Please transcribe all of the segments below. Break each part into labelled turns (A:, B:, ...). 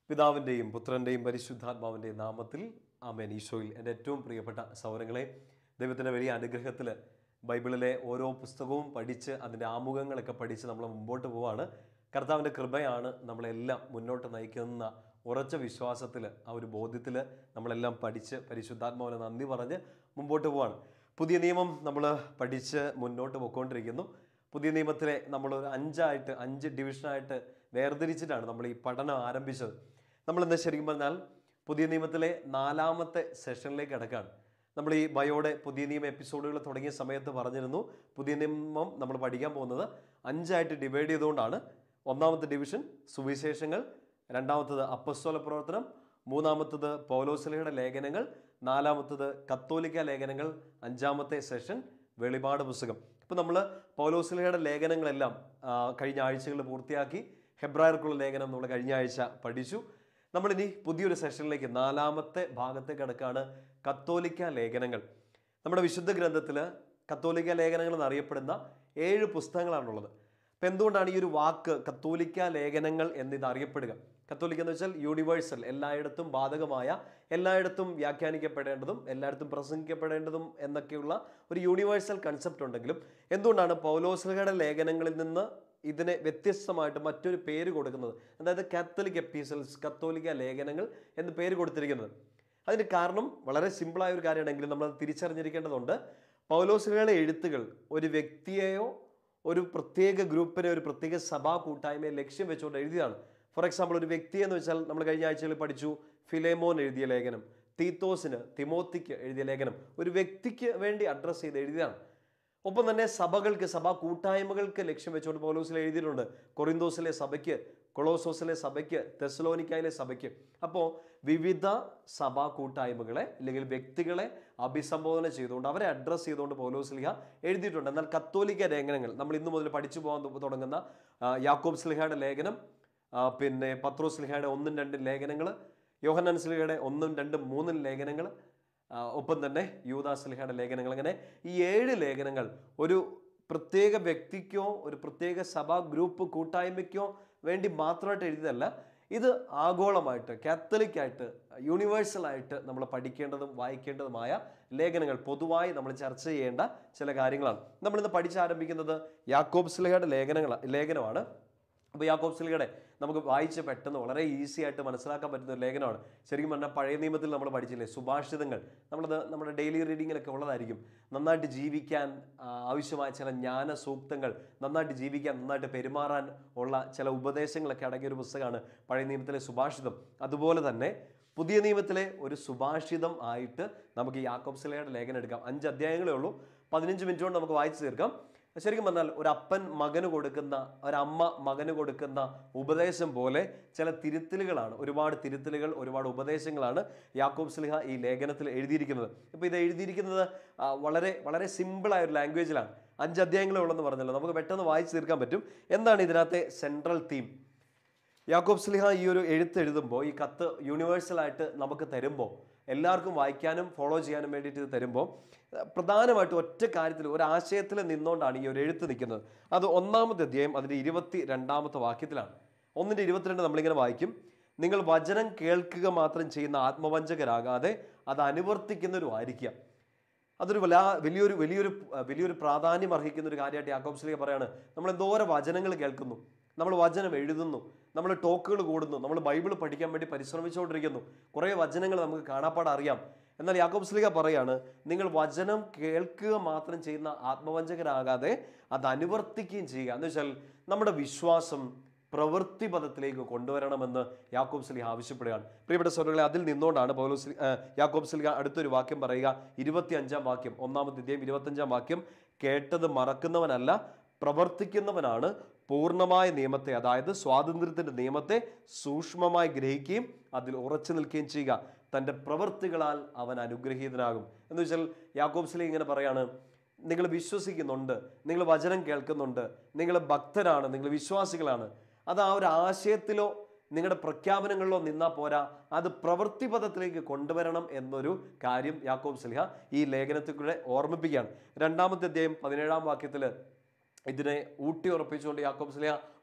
A: പിതാവിൻ്റെയും പുത്രൻ്റെയും പരിശുദ്ധാത്മാവിൻ്റെയും നാമത്തിൽ ആമേൻ ഈശോയിൽ എൻ്റെ ഏറ്റവും പ്രിയപ്പെട്ട സൗരങ്ങളെ ദൈവത്തിൻ്റെ വലിയ അനുഗ്രഹത്തിൽ ബൈബിളിലെ ഓരോ പുസ്തകവും പഠിച്ച് അതിൻ്റെ ആമുഖങ്ങളൊക്കെ പഠിച്ച് നമ്മൾ മുമ്പോട്ട് പോവാണ് കർത്താവിൻ്റെ കൃപയാണ് നമ്മളെല്ലാം മുന്നോട്ട് നയിക്കുന്ന ഉറച്ച വിശ്വാസത്തിൽ ആ ഒരു ബോധ്യത്തിൽ നമ്മളെല്ലാം പഠിച്ച് പരിശുദ്ധാത്മാവിനെ നന്ദി പറഞ്ഞ് മുമ്പോട്ട് പോവാണ് പുതിയ നിയമം നമ്മൾ പഠിച്ച് മുന്നോട്ട് പോയിക്കൊണ്ടിരിക്കുന്നു പുതിയ നിയമത്തിലെ നമ്മൾ ഒരു അഞ്ചായിട്ട് അഞ്ച് ഡിവിഷനായിട്ട് വേർതിരിച്ചിട്ടാണ് നമ്മൾ ഈ പഠനം ആരംഭിച്ചത് നമ്മൾ ഇന്ന് ശരിക്കും പറഞ്ഞാൽ പുതിയ നിയമത്തിലെ നാലാമത്തെ സെഷനിലേക്ക് കിടക്കുകയാണ് നമ്മൾ ഈ ബയോയുടെ പുതിയ നിയമ എപ്പിസോഡുകൾ തുടങ്ങിയ സമയത്ത് പറഞ്ഞിരുന്നു പുതിയ നിയമം നമ്മൾ പഠിക്കാൻ പോകുന്നത് അഞ്ചായിട്ട് ഡിവൈഡ് ചെയ്തുകൊണ്ടാണ് ഒന്നാമത്തെ ഡിവിഷൻ സുവിശേഷങ്ങൾ രണ്ടാമത്തത് അപ്പസ്തോല പ്രവർത്തനം മൂന്നാമത്തത് പൗലോസലയുടെ ലേഖനങ്ങൾ നാലാമത്തത് കത്തോലിക്ക ലേഖനങ്ങൾ അഞ്ചാമത്തെ സെഷൻ വെളിപാട് പുസ്തകം ഇപ്പം നമ്മൾ പൗലോസലയുടെ ലേഖനങ്ങളെല്ലാം ആ, കഴിഞ്ഞ ആഴ്ചകളിൽ പൂർത്തിയാക്കി ഹെബ്രായർക്കുള്ള ലേഖനം നമ്മൾ കഴിഞ്ഞ ആഴ്ച പഠിച്ചു നമ്മളിനി പുതിയൊരു സെഷനിലേക്ക് നാലാമത്തെ ഭാഗത്തേക്ക് കിടക്കാണ് കത്തോലിക്ക ലേഖനങ്ങൾ നമ്മുടെ വിശുദ്ധ ഗ്രന്ഥത്തിൽ കത്തോലിക്ക ലേഖനങ്ങൾ എന്നറിയപ്പെടുന്ന ഏഴ് പുസ്തകങ്ങളാണുള്ളത് അപ്പം എന്തുകൊണ്ടാണ് ഈ ഒരു വാക്ക് കത്തോലിക്ക ലേഖനങ്ങൾ എന്നിത് അറിയപ്പെടുക കത്തോലിക്ക എന്ന് വെച്ചാൽ യൂണിവേഴ്സൽ എല്ലായിടത്തും ബാധകമായ എല്ലായിടത്തും വ്യാഖ്യാനിക്കപ്പെടേണ്ടതും എല്ലായിടത്തും പ്രസംഗിക്കപ്പെടേണ്ടതും എന്നൊക്കെയുള്ള ഒരു യൂണിവേഴ്സൽ കൺസെപ്റ്റ് ഉണ്ടെങ്കിലും എന്തുകൊണ്ടാണ് പൗലോസ്ലഹയുടെ ലേഖനങ്ങളിൽ നിന്ന് ഇതിനെ വ്യത്യസ്തമായിട്ട് മറ്റൊരു പേര് കൊടുക്കുന്നത് അതായത് കാത്തലിക് എപ്പീസൽസ് കത്തോലിക്ക ലേഖനങ്ങൾ എന്ന് പേര് കൊടുത്തിരിക്കുന്നത് അതിന് കാരണം വളരെ സിമ്പിളായ ഒരു കാര്യമാണെങ്കിലും നമ്മൾ അത് തിരിച്ചറിഞ്ഞിരിക്കേണ്ടതുണ്ട് പൗലോസ്ലഹയുടെ എഴുത്തുകൾ ഒരു വ്യക്തിയെയോ ഒരു പ്രത്യേക ഗ്രൂപ്പിനെ ഒരു പ്രത്യേക സഭാ കൂട്ടായ്മയെ ലക്ഷ്യം വെച്ചുകൊണ്ട് എഴുതിയതാണ് ഫോർ എക്സാമ്പിൾ ഒരു വ്യക്തി എന്ന് വെച്ചാൽ നമ്മൾ കഴിഞ്ഞ ആഴ്ചകളിൽ പഠിച്ചു ഫിലേമോൻ എഴുതിയ ലേഖനം തീത്തോസിന് തിമോത്തിക്ക് എഴുതിയ ലേഖനം ഒരു വ്യക്തിക്ക് വേണ്ടി അഡ്രസ്സ് ചെയ്ത് എഴുതിയതാണ് ഒപ്പം തന്നെ സഭകൾക്ക് സഭാ കൂട്ടായ്മകൾക്ക് ലക്ഷ്യം വെച്ചുകൊണ്ട് പൗലോസിൽ എഴുതിയിട്ടുണ്ട് കൊറിന്തോസിലെ സഭയ്ക്ക് കൊളോസോസിലെ സഭയ്ക്ക് തെസ്ലോനിക്കായിലെ സഭയ്ക്ക് അപ്പോൾ വിവിധ സഭാ കൂട്ടായ്മകളെ അല്ലെങ്കിൽ വ്യക്തികളെ അഭിസംബോധന ചെയ്തുകൊണ്ട് അവരെ അഡ്രസ്സ് ചെയ്തുകൊണ്ട് പൗലോസ്ലിഹ എഴുതിയിട്ടുണ്ട് എന്നാൽ കത്തോലിക്ക ലേഖനങ്ങൾ നമ്മൾ ഇന്നു മുതൽ പഠിച്ചു പോകാൻ തു- തുടങ്ങുന്ന ആ, യാക്കോബ് സ്ലിഹയുടെ ലേഖനം ആ, പിന്നെ പത്രോ സ്ലിഹയുടെ ഒന്നും രണ്ടും ലേഖനങ്ങൾ യോഹന്നാൻ സ്ലിഹയുടെ ഒന്നും രണ്ടും മൂന്നും ലേഖനങ്ങൾ ആ, ഒപ്പം തന്നെ യൂദാസ്ലിഹയുടെ ലേഖനങ്ങൾ അങ്ങനെ ഈ ഏഴ് ലേഖനങ്ങൾ ഒരു പ്രത്യേക വ്യക്തിക്കോ ഒരു പ്രത്യേക സഭാ ഗ്രൂപ്പ് കൂട്ടായ്മയ്ക്കോ വേണ്ടി മാത്രമായിട്ട് എഴുതിയതല്ല ഇത് ആഗോളമായിട്ട് കാത്തലിക്കായിട്ട് യൂണിവേഴ്സലായിട്ട് നമ്മൾ പഠിക്കേണ്ടതും വായിക്കേണ്ടതുമായ ലേഖനങ്ങൾ പൊതുവായി നമ്മൾ ചർച്ച ചെയ്യേണ്ട ചില കാര്യങ്ങളാണ് നമ്മളിന്ന് പഠിച്ചാരംഭിക്കുന്നത് യാക്കോബ് സ്ലിഹയുടെ ലേഖനങ്ങൾ ലേഖനമാണ് അപ്പോൾ യാക്കോബ് സ്ലിഹയുടെ നമുക്ക് വായിച്ച് പെട്ടെന്ന് വളരെ ഈസി ആയിട്ട് മനസ്സിലാക്കാൻ പറ്റുന്ന ഒരു ലേഖനമാണ് ശരിക്കും പറഞ്ഞാൽ പഴയ നിയമത്തിൽ നമ്മൾ പഠിച്ചില്ലേ സുഭാഷിതങ്ങൾ നമ്മളത് നമ്മുടെ ഡെയിലി റീഡിങ്ങിലൊക്കെ ഉള്ളതായിരിക്കും നന്നായിട്ട് ജീവിക്കാൻ ആ, ആവശ്യമായ ചില ജ്ഞാന സൂക്തങ്ങൾ നന്നായിട്ട് ജീവിക്കാൻ നന്നായിട്ട് പെരുമാറാൻ ഉള്ള ചില ഉപദേശങ്ങളൊക്കെ അടങ്ങിയ ഒരു പുസ്തകമാണ് പഴയ നിയമത്തിലെ സുഭാഷിതം അതുപോലെ തന്നെ പുതിയ നിയമത്തിലെ ഒരു സുഭാഷിതം ആയിട്ട് നമുക്ക് ഈ യാക്കോബ് സ്ലിഹയുടെ ലേഖനം എടുക്കാം അഞ്ച് അധ്യായങ്ങളേ ഉള്ളൂ പതിനഞ്ച് മിനിറ്റ് കൊണ്ട് നമുക്ക് വായിച്ചു തീർക്കാം ശരിക്കും പറഞ്ഞാൽ ഒരു അപ്പൻ മകന് കൊടുക്കുന്ന ഒരമ്മ മകന് കൊടുക്കുന്ന ഉപദേശം പോലെ ചില തിരുത്തലുകളാണ് ഒരുപാട് തിരുത്തലുകൾ ഒരുപാട് ഉപദേശങ്ങളാണ് യാക്കോബ് സ്ലിഹ ഈ ലേഖനത്തിൽ എഴുതിയിരിക്കുന്നത് ഇപ്പോൾ ഇത് എഴുതിയിരിക്കുന്നത് ആ, വളരെ വളരെ സിമ്പിളായ ഒരു ലാംഗ്വേജിലാണ് അഞ്ച് അധ്യായങ്ങളേ ഉള്ളെന്ന് പറഞ്ഞല്ലോ നമുക്ക് പെട്ടെന്ന് വായിച്ചു തീർക്കാൻ പറ്റും എന്താണ് ഇതിനകത്തെ സെൻട്രൽ തീം യാക്കോബ് സ്ലിഹ ഈ ഒരു എഴുത്ത് എഴുതുമ്പോൾ ഈ കത്ത് യൂണിവേഴ്സലായിട്ട് നമുക്ക് തരുമ്പോൾ എല്ലാവർക്കും വായിക്കാനും ഫോളോ ചെയ്യാനും വേണ്ടിയിട്ട് ഇത് തരുമ്പോൾ ഏഹ്, പ്രധാനമായിട്ടും ഒറ്റ കാര്യത്തിൽ ഒരു ആശയത്തിൽ നിന്നുകൊണ്ടാണ് ഈ ഒരു എഴുത്ത് നിൽക്കുന്നത് അത് ഒന്നാമത്തെ അധ്യായം അതിൻ്റെ ഇരുപത്തി രണ്ടാമത്തെ വാക്യത്തിലാണ് ഒന്നിൻ്റെ ഇരുപത്തിരണ്ട് നമ്മളിങ്ങനെ വായിക്കും നിങ്ങൾ വചനം കേൾക്കുക മാത്രം ചെയ്യുന്ന ആത്മവഞ്ചകരാകാതെ അത് അനുവർത്തിക്കുന്നവരും ആയിരിക്കുക അതൊരു വലാ വലിയൊരു വലിയൊരു അഹ് വലിയൊരു പ്രാധാന്യം അർഹിക്കുന്ന ഒരു കാര്യമായിട്ട് യാക്കോബ് സ്ലിഹ പറയാണ് നമ്മൾ എന്തോരം വചനങ്ങൾ കേൾക്കുന്നു നമ്മൾ വചനം എഴുതുന്നു നമ്മൾ ടോക്കുകൾ കൂടുന്നു നമ്മൾ ബൈബിൾ പഠിക്കാൻ വേണ്ടി പരിശ്രമിച്ചുകൊണ്ടിരിക്കുന്നു കുറേ വചനങ്ങൾ നമുക്ക് കാണാപ്പാട് അറിയാം എന്നാൽ യാക്കോബ് സ്ലിഹ പറയാണ് നിങ്ങൾ വചനം കേൾക്കുക മാത്രം ചെയ്യുന്ന ആത്മവഞ്ചകരാകാതെ അത് അനുവർത്തിക്കുകയും ചെയ്യുക എന്ന് വെച്ചാൽ നമ്മുടെ വിശ്വാസം പ്രവൃത്തി പദത്തിലേക്ക് കൊണ്ടുവരണമെന്ന് യാക്കോബ് സ്ലിഹ ആവശ്യപ്പെടുകയാണ് പ്രിയപ്പെട്ട സ്വരങ്ങളെ അതിൽ നിന്നുകൊണ്ടാണ് പൗലോസ് സ്ലി- ആ, യാക്കോബ് സ്ലിഹ അടുത്തൊരു വാക്യം പറയുക ഇരുപത്തി അഞ്ചാം വാക്യം ഒന്നാമത്തെ അധ്യായം ഇരുപത്തഞ്ചാം വാക്യം കേട്ടത് മറക്കുന്നവനല്ല പ്രവർത്തിക്കുന്നവനാണ് പൂർണ്ണമായ നിയമത്തെ അതായത് സ്വാതന്ത്ര്യത്തിന്റെ നിയമത്തെ സൂക്ഷ്മമായി ഗ്രഹിക്കുകയും അതിൽ ഉറച്ചു നിൽക്കുകയും ചെയ്യുക തൻ്റെ പ്രവൃത്തികളാൽ അവൻ അനുഗ്രഹീതനാകും എന്ന് വെച്ചാൽ യാക്കോബ് സ്ലിഹ ഇങ്ങനെ പറയാണ് നിങ്ങൾ വിശ്വസിക്കുന്നുണ്ട് നിങ്ങൾ വചനം കേൾക്കുന്നുണ്ട് നിങ്ങൾ ഭക്തരാണ് നിങ്ങൾ വിശ്വാസികളാണ് അത് ആ ഒരു ആശയത്തിലോ നിങ്ങളുടെ പ്രഖ്യാപനങ്ങളിലോ നിന്നാൽ പോരാ അത് പ്രവൃത്തി പദത്തിലേക്ക് കൊണ്ടുവരണം എന്നൊരു കാര്യം യാക്കോബ് സലിഹ ഈ ലേഖനത്തിൽ കൂടെ ഓർമ്മിപ്പിക്കുകയാണ് രണ്ടാമത്തെ അധ്യായം പതിനേഴാം വാക്യത്തിൽ ഇതിനെ ഊട്ടി ഉറപ്പിച്ചുകൊണ്ട് യാക്കോബ് സ്ലിഹ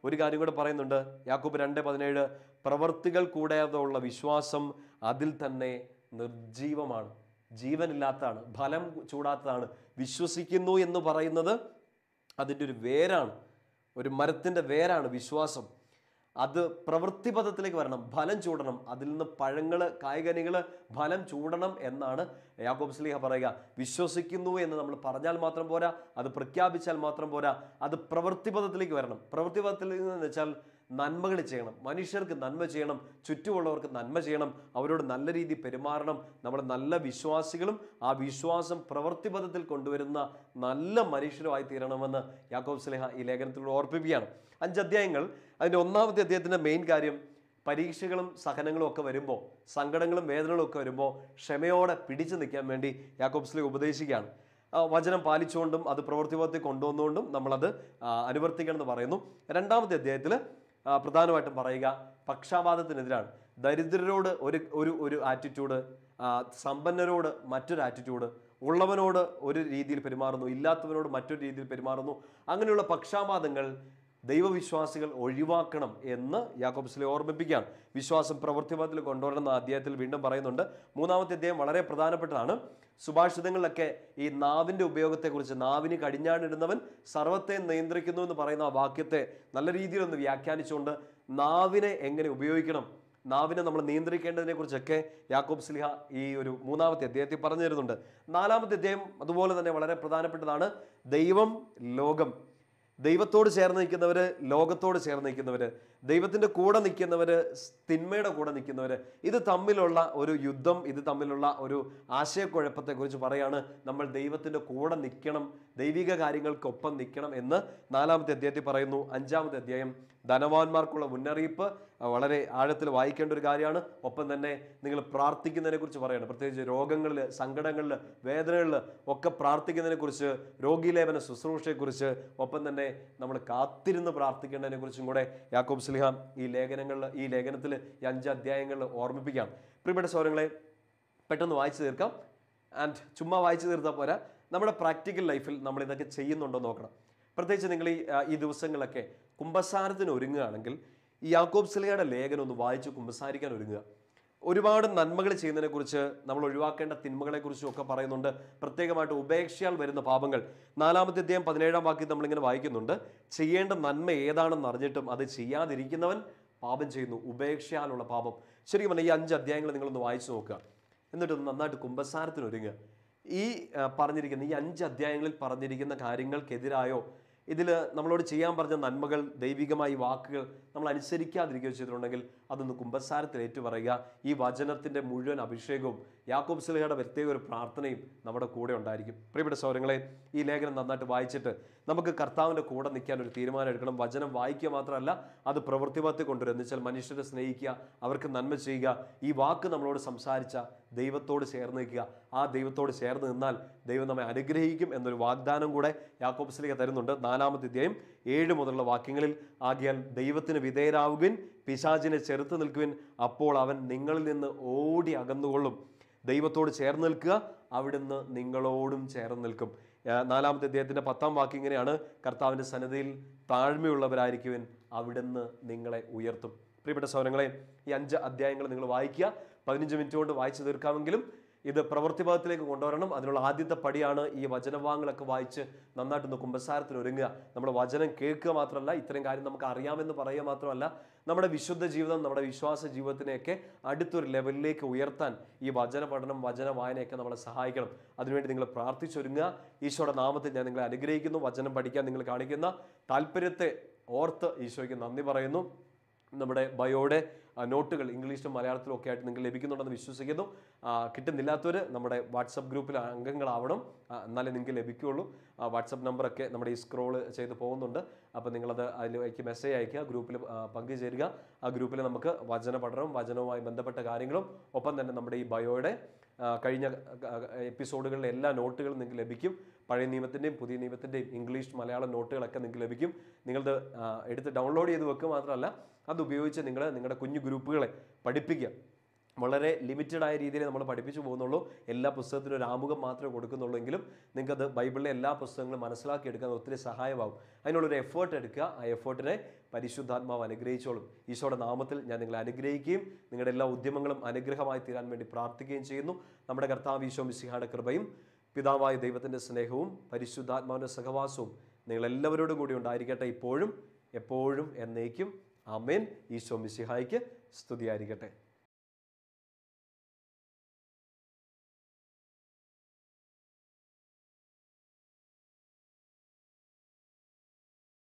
A: ഒരു കാര്യം കൂടെ പറയുന്നുണ്ട് യാക്കൂബ് രണ്ട് പതിനേഴ് പ്രവർത്തികൾ കൂടാതെ ഉള്ള വിശ്വാസം അതിൽ തന്നെ നിർജീവമാണ് ജീവനില്ലാത്തതാണ് ഫലം ചൂടാത്തതാണ് വിശ്വസിക്കുന്നു എന്ന് പറയുന്നത് അതിൻ്റെ ഒരു വേരാണ് ഒരു മരത്തിൻ്റെ വേരാണ് വിശ്വാസം അത് പ്രവൃത്തിപഥത്തിലേക്ക് വരണം ഫലം ചൂടണം അതിൽ നിന്ന് പഴങ്ങൾ കായ്കനികൾ ഫലം ചൂടണം എന്നാണ് യാക്കോബ് സ്ലീഹ പറയുക വിശ്വസിക്കുന്നു എന്ന് നമ്മൾ പറഞ്ഞാൽ മാത്രം പോരാ അത് പ്രഖ്യാപിച്ചാൽ മാത്രം പോരാ അത് പ്രവൃത്തിപഥത്തിലേക്ക് വരണം പ്രവൃത്തിപഥത്തിൽ എന്ന് വെച്ചാൽ നന്മകൾ ചെയ്യണം മനുഷ്യർക്ക് നന്മ ചെയ്യണം ചുറ്റുമുള്ളവർക്ക് നന്മ ചെയ്യണം അവരോട് നല്ല രീതിയിൽ പെരുമാറണം നമ്മൾ നല്ല വിശ്വാസികളും ആ വിശ്വാസം പ്രവൃത്തിപഥത്തിൽ കൊണ്ടുവരുന്ന നല്ല മനുഷ്യരുമായി തീരണമെന്ന് യാക്കോബ് സ്ലേഹ ഈ ലേഖനത്തിലൂടെ ഓർപ്പിക്കുകയാണ് അഞ്ച് അധ്യായങ്ങൾ അതിൻ്റെ ഒന്നാമത്തെ അധ്യായത്തിൻ്റെ മെയിൻ കാര്യം പരീക്ഷകളും സഹനങ്ങളും ഒക്കെ വരുമ്പോൾ സങ്കടങ്ങളും വേദനകളും ഒക്കെ വരുമ്പോൾ ക്ഷമയോടെ പിടിച്ചു നിൽക്കാൻ വേണ്ടി യാക്കോബ് സ്ലീഹ ഉപദേശിക്കുകയാണ് ആ വചനം പാലിച്ചുകൊണ്ടും അത് പ്രവൃത്തിപഥത്തിൽ കൊണ്ടുവന്നുകൊണ്ടും നമ്മളത് ആ, അനുവർത്തിക്കണം എന്ന് പറയുന്നു രണ്ടാമത്തെ അധ്യായത്തിൽ പ്രധാനമായിട്ടും പറയുക പക്ഷാപാതത്തിനെതിരാണ് ദരിദ്രരോട് ഒരു ഒരു ഒരു ആറ്റിറ്റ്യൂഡ് സമ്പന്നരോട് മറ്റൊരു ആറ്റിറ്റ്യൂഡ് ഉള്ളവനോട് ഒരു രീതിയിൽ പെരുമാറുന്നു ഇല്ലാത്തവനോട് മറ്റൊരു രീതിയിൽ പെരുമാറുന്നു അങ്ങനെയുള്ള പക്ഷാപാതങ്ങൾ ദൈവവിശ്വാസികൾ ഒഴിവാക്കണം എന്ന് യാക്കോബ് സ്ലേ ഓർമ്മിപ്പിക്കുകയാണ് വിശ്വാസം പ്രവൃത്തിപഥത്തിൽ കൊണ്ടുവരുന്ന അധ്യായത്തിൽ വീണ്ടും പറയുന്നുണ്ട് മൂന്നാമത്തെ അധ്യായം വളരെ പ്രധാനപ്പെട്ടതാണ് സുഭാഷിതങ്ങളിലൊക്കെ ഈ നാവിൻ്റെ ഉപയോഗത്തെക്കുറിച്ച് നാവിന് കടിഞ്ഞാണിടുന്നവൻ സർവത്തെ നിയന്ത്രിക്കുന്നു എന്ന് പറയുന്ന ആ വാക്യത്തെ നല്ല രീതിയിൽ ഒന്ന് വ്യാഖ്യാനിച്ചുകൊണ്ട് നാവിനെ എങ്ങനെ ഉപയോഗിക്കണം നാവിനെ നമ്മൾ നിയന്ത്രിക്കേണ്ടതിനെ കുറിച്ചൊക്കെ യാക്കോബ് സ്ലിഹ ഈ ഒരു മൂന്നാമത്തെ അധ്യായത്തിൽ പറഞ്ഞു തരുന്നുണ്ട് നാലാമത്തെ അധ്യായം അതുപോലെ തന്നെ വളരെ പ്രധാനപ്പെട്ടതാണ് ദൈവം ലോകം ദൈവത്തോട് ചേർന്ന് നിൽക്കുന്നവർ ലോകത്തോട് ചേർന്ന് നിൽക്കുന്നവർ ദൈവത്തിൻ്റെ കൂടെ നിൽക്കുന്നവർ തിന്മയുടെ കൂടെ നിൽക്കുന്നവർ ഇത് തമ്മിലുള്ള ഒരു യുദ്ധം ഇത് തമ്മിലുള്ള ഒരു ആശയക്കുഴപ്പത്തെക്കുറിച്ച് പറയാണ് നമ്മൾ ദൈവത്തിൻ്റെ കൂടെ നിൽക്കണം ദൈവിക കാര്യങ്ങൾക്കൊപ്പം നിൽക്കണം എന്ന് നാലാമത്തെ അധ്യായത്തിൽ പറയുന്നു അഞ്ചാമത്തെ അധ്യായം ധനവാന്മാർക്കുള്ള മുന്നറിയിപ്പ് അഹ് വളരെ ആഴത്തിൽ വായിക്കേണ്ട ഒരു കാര്യമാണ് ഒപ്പം തന്നെ നിങ്ങൾ പ്രാർത്ഥിക്കുന്നതിനെ കുറിച്ച് പറയണം പ്രത്യേകിച്ച് രോഗങ്ങളിൽ സങ്കടങ്ങളിൽ വേദനകളിൽ ഒക്കെ പ്രാർത്ഥിക്കുന്നതിനെ കുറിച്ച് രോഗീലേപന ശുശ്രൂഷയെക്കുറിച്ച് ഒപ്പം തന്നെ നമ്മൾ കാത്തിരുന്ന് പ്രാർത്ഥിക്കേണ്ടതിനെ കുറിച്ചും കൂടെ യാക്കോബ് സ്ലിഹ ഈ ലേഖനങ്ങളിൽ ഈ ലേഖനത്തിൽ ഈ അഞ്ച് അധ്യായങ്ങളിൽ ഓർമ്മിപ്പിക്കാം പ്രിയപ്പെട്ട സൗരങ്ങളെ പെട്ടെന്ന് വായിച്ചു തീർക്കാം ആൻഡ് ചുമ്മാ വായിച്ചു തീർത്താൽ പോരാ നമ്മുടെ പ്രാക്ടിക്കൽ ലൈഫിൽ നമ്മൾ ഇതൊക്കെ ചെയ്യുന്നുണ്ടോ എന്ന് നോക്കണം പ്രത്യേകിച്ച് നിങ്ങൾ ഈ ആ, ഈ ദിവസങ്ങളൊക്കെ കുംഭസാരത്തിന് ഒരുങ്ങുകയാണെങ്കിൽ ഈ യാക്കോബ് സിലയുടെ ലേഖനം ഒന്ന് വായിച്ച് കുംഭസാരിക്കാൻ ഒരുങ്ങുക ഒരുപാട് നന്മകൾ ചെയ്യുന്നതിനെക്കുറിച്ച് നമ്മൾ ഒഴിവാക്കേണ്ട തിന്മകളെക്കുറിച്ചും ഒക്കെ പറയുന്നുണ്ട് പ്രത്യേകമായിട്ട് ഉപേക്ഷയാൽ വരുന്ന പാപങ്ങൾ നാലാമത്തെ അധ്യായം പതിനേഴാം വാക്യം നമ്മളിങ്ങനെ വായിക്കുന്നുണ്ട് ചെയ്യേണ്ട നന്മ ഏതാണെന്ന് അറിഞ്ഞിട്ടും അത് ചെയ്യാതിരിക്കുന്നവൻ പാപം ചെയ്യുന്നു ഉപേക്ഷയാലുള്ള പാപം ശരിക്കും പറഞ്ഞാൽ ഈ അഞ്ച് അധ്യായങ്ങൾ നിങ്ങളൊന്ന് വായിച്ചു നോക്കുക എന്നിട്ട് ഒന്ന് നന്നായിട്ട് കുംഭസാരത്തിന് ഒരുങ്ങുക ഈ ആ, പറഞ്ഞിരിക്കുന്ന ഈ അഞ്ച് അധ്യായങ്ങളിൽ പറഞ്ഞിരിക്കുന്ന കാര്യങ്ങൾക്കെതിരായോ ഇതിൽ നമ്മളോട് ചെയ്യാൻ പറഞ്ഞ നന്മകൾ ദൈവികമായ ഈ വാക്കുകൾ നമ്മൾ അനുസരിക്കാതിരിക്കുകയോ ചെയ്തിട്ടുണ്ടെങ്കിൽ അതൊന്ന് കുംഭസാരത്തിൽ ഏറ്റുപറയുക ഈ വചനത്തിൻ്റെ മുഴുവൻ അഭിഷേകവും യാക്കോബ് സിലഹയുടെ പ്രത്യേക ഒരു പ്രാർത്ഥനയും നമ്മുടെ കൂടെ ഉണ്ടായിരിക്കും പ്രിയപ്പെട്ട സൗരങ്ങളെ ഈ ലേഖനം നന്നായിട്ട് വായിച്ചിട്ട് നമുക്ക് കർത്താവിൻ്റെ കൂടെ നിൽക്കാൻ ഒരു തീരുമാനം എടുക്കണം വചനം വായിക്കുക മാത്രമല്ല അത് പ്രവൃത്തിപത്തിൽ കൊണ്ടുവരും എന്ന് വെച്ചാൽ മനുഷ്യരെ സ്നേഹിക്കുക അവർക്ക് നന്മ ചെയ്യുക ഈ വാക്ക് നമ്മളോട് സംസാരിച്ച ദൈവത്തോട് ചേർന്ന് നിൽക്കുക ആ ദൈവത്തോട് ചേർന്ന് നിന്നാൽ ദൈവം നമ്മെ അനുഗ്രഹിക്കും എന്നൊരു വാഗ്ദാനം കൂടെ യാക്കോബ് സ്ലിഹ തരുന്നുണ്ട് നാലാമത്തെ അധ്യായം ഏഴ് മുതലുള്ള വാക്യങ്ങളിൽ ആകിയാൽ ദൈവത്തിന് വിധേയരാവുകയും പിശാചിനെ ചെറുത്ത് നിൽക്കുവിൻ അപ്പോൾ അവൻ നിങ്ങളിൽ നിന്ന് ഓടി അകന്നുകൊള്ളും ദൈവത്തോട് ചേർന്ന് നിൽക്കുക അവിടുന്ന് നിങ്ങളോടും ചേർന്ന് നിൽക്കും ആ, നാലാമത്തെ അദ്ദേഹത്തിൻ്റെ പത്താം വാക്യം ഇങ്ങനെയാണ് കർത്താവിൻ്റെ സന്നദ്ധയിൽ താഴ്മയുള്ളവരായിരിക്കുവിൻ അവിടുന്ന് നിങ്ങളെ ഉയർത്തും പ്രിയപ്പെട്ട സൗരങ്ങളെ ഈ അഞ്ച് അധ്യായങ്ങൾ നിങ്ങൾ വായിക്കുക പതിനഞ്ച് മിനിറ്റ് കൊണ്ട് വായിച്ചു തീർക്കാമെങ്കിലും ഇത് പ്രവൃത്തിഭാഗത്തിലേക്ക് കൊണ്ടുവരണം അതിനുള്ള ആദ്യത്തെ പടിയാണ് ഈ വചനഭാഗങ്ങളൊക്കെ വായിച്ച് നന്നായിട്ടൊന്ന് കുമ്പസാരത്തിന് ഒരുങ്ങുക നമ്മുടെ വചനം കേൾക്കുക മാത്രമല്ല ഇത്രയും കാര്യം നമുക്ക് അറിയാമെന്ന് പറയുക മാത്രമല്ല നമ്മുടെ വിശുദ്ധ ജീവിതം നമ്മുടെ വിശ്വാസ ജീവിതത്തിനെയൊക്കെ അടുത്തൊരു ലെവലിലേക്ക് ഉയർത്താൻ ഈ വചന പഠനം വചന വായനയൊക്കെ നമ്മളെ സഹായിക്കണം അതിനുവേണ്ടി നിങ്ങൾ പ്രാർത്ഥിച്ചൊരുങ്ങുക ഈശോയുടെ നാമത്തിൽ ഞാൻ നിങ്ങളെ അനുഗ്രഹിക്കുന്നു വചനം പഠിക്കാൻ നിങ്ങൾ കാണിക്കുന്ന താല്പര്യത്തെ ഓർത്ത് ഈശോയ്ക്ക് നന്ദി പറയുന്നു നമ്മുടെ ബയോയുടെ ആ, നോട്ടുകൾ ഇംഗ്ലീഷിലും മലയാളത്തിലും ഒക്കെ ആയിട്ട് നിങ്ങൾക്ക് ലഭിക്കുന്നുണ്ടെന്ന് വിശ്വസിക്കുന്നു ആ, കിട്ടുന്നില്ലാത്തവർ നമ്മുടെ വാട്സപ്പ് ഗ്രൂപ്പിൽ അംഗങ്ങളാവണം ആ, എന്നാലേ നിങ്ങൾക്ക് ലഭിക്കുകയുള്ളൂ ആ, വാട്സപ്പ് നമ്പറൊക്കെ നമ്മുടെ ഈ സ്ക്രോൾ ചെയ്ത് പോകുന്നുണ്ട് അപ്പോൾ നിങ്ങളത് അതിലേക്ക് മെസ്സേജ് അയക്കുക ഗ്രൂപ്പിൽ ആ, പങ്കുചേരുക ആ ഗ്രൂപ്പിൽ നമുക്ക് വചന പഠനവും വചനവുമായി ബന്ധപ്പെട്ട കാര്യങ്ങളും ഒപ്പം തന്നെ നമ്മുടെ ഈ ബയോയുടെ ആ, കഴിഞ്ഞ എപ്പിസോഡുകളിലെ എല്ലാ നോട്ടുകളും നിങ്ങൾക്ക് ലഭിക്കും പഴയ നിയമത്തിൻ്റെയും പുതിയ നിയമത്തിൻ്റെയും ഇംഗ്ലീഷ് മലയാളം നോട്ടുകളൊക്കെ നിങ്ങൾക്ക് ലഭിക്കും നിങ്ങളത് ആ, എടുത്ത് ഡൗൺലോഡ് ചെയ്ത് വെക്കുക മാത്രമല്ല അത് ഉപയോഗിച്ച് നിങ്ങൾ നിങ്ങളുടെ കുഞ്ഞു ഗ്രൂപ്പുകളെ പഠിപ്പിക്കുക വളരെ ലിമിറ്റഡ് ആയ രീതിയിൽ നമ്മൾ പഠിപ്പിച്ചു പോകുന്നുള്ളൂ എല്ലാ പുസ്തകത്തിനും ഒരു ആമുഖം മാത്രമേ കൊടുക്കുന്നുള്ളൂ എങ്കിലും നിങ്ങൾക്കത് ബൈബിളിലെ എല്ലാ പുസ്തകങ്ങളും മനസ്സിലാക്കി എടുക്കാൻ ഒത്തിരി സഹായമാകും അതിനുള്ളൊരു എഫേർട്ട് എടുക്കുക ആ എഫേർട്ടിനെ പരിശുദ്ധാത്മാവ് അനുഗ്രഹിച്ചോളും ഈശോയുടെ നാമത്തിൽ ഞാൻ നിങ്ങളെ അനുഗ്രഹിക്കുകയും നിങ്ങളുടെ എല്ലാ ഉദ്യമങ്ങളും അനുഗ്രഹമായി തീരാൻ വേണ്ടി പ്രാർത്ഥിക്കുകയും ചെയ്യുന്നു നമ്മുടെ കർത്താവ് ഈശോ മിശിഹായുടെ കൃപയും പിതാവായ ദൈവത്തിൻ്റെ സ്നേഹവും പരിശുദ്ധാത്മാവിൻ്റെ സഹവാസവും നിങ്ങളെല്ലാവരോടും കൂടി ഉണ്ടായിരിക്കട്ടെ ഇപ്പോഴും എപ്പോഴും എന്നേക്കും ആമേൻ ഈശോ മിശിഹായ്ക്ക് സ്തുതിയായിരിക്കട്ടെ